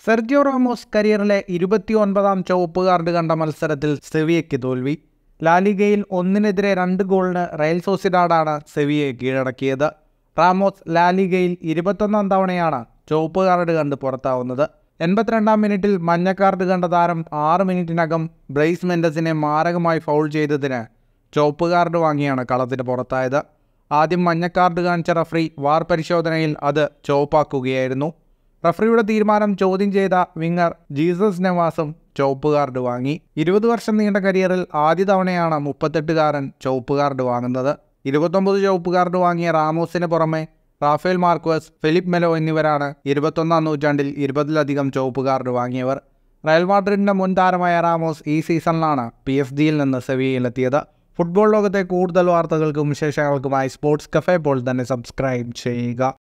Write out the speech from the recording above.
Sergio Ramos കരിയറിലെ ഇരുപത്തിയൊൻപതാം ചുവപ്പ് card കണ്ട മത്സരത്തിൽ സെവിയയ്ക്ക് തോൽവി ലാലിഗയിൽ ഒന്നിനെതിരെ രണ്ട് ഗോളിന് റയൽ സോസിഡാഡാണ് സെവിയെ കീഴടക്കിയത് റാമോസ് ലാലിഗയിൽ ഇരുപത്തൊന്നാം തവണയാണ് ചുവപ്പ് കാർഡ് കണ്ട് പുറത്താവുന്നത് എൺപത്തിരണ്ടാം മിനിറ്റിൽ മഞ്ഞ കാർഡ് കണ്ട താരം ആറ് മിനിറ്റിനകം ബ്രൈസ് മെൻഡസിനെ മാരകമായി ഫൗൾ ചെയ്തതിന് ചുവപ്പ് കാർഡ് വാങ്ങിയാണ് കളത്തിന് പുറത്തായത് ആദ്യം മഞ്ഞ കാർഡ് കാണിച്ച റഫറി വാർ പരിശോധനയിൽ അത് ചുവപ്പാക്കുകയായിരുന്നു റഫറിയുടെ തീരുമാനം ചോദ്യം ചെയ്ത വിങ്ങർ ജീസസ് നവാസും ചുവപ്പ് കാർഡ് വാങ്ങി ഇരുപത് വർഷം നീണ്ട കരിയറിൽ ആദ്യ തവണയാണ് മുപ്പത്തെട്ടുകാരൻ ചുവപ്പ് കാർഡ് വാങ്ങുന്നത് ഇരുപത്തൊമ്പത് ചുവപ്പ് കാർഡ് വാങ്ങിയ റാമോസിന് പുറമെ റാഫേൽ മാർക്വസ് ഫിലിപ്പ് മെലോ എന്നിവരാണ് ഇരുപത്തൊന്നാം നൂറ്റാണ്ടിൽ ഇരുപതിലധികം ചുവപ്പ് കാർഡ് വാങ്ങിയവർ റയൽ മാഡ്രിഡിന്റെ മുൻ താരമായ റാമോസ് ഈ സീസണിലാണ് പി എസ് ജിയിൽ നിന്ന് സെവിയയിലെത്തിയത് ഫുട്ബോൾ ലോകത്തെ കൂടുതൽ വാർത്തകൾക്കും വിശേഷങ്ങൾക്കുമായി സ്പോർട്സ് കഫേ പോൾ തന്നെ സബ്സ്ക്രൈബ് ചെയ്യുക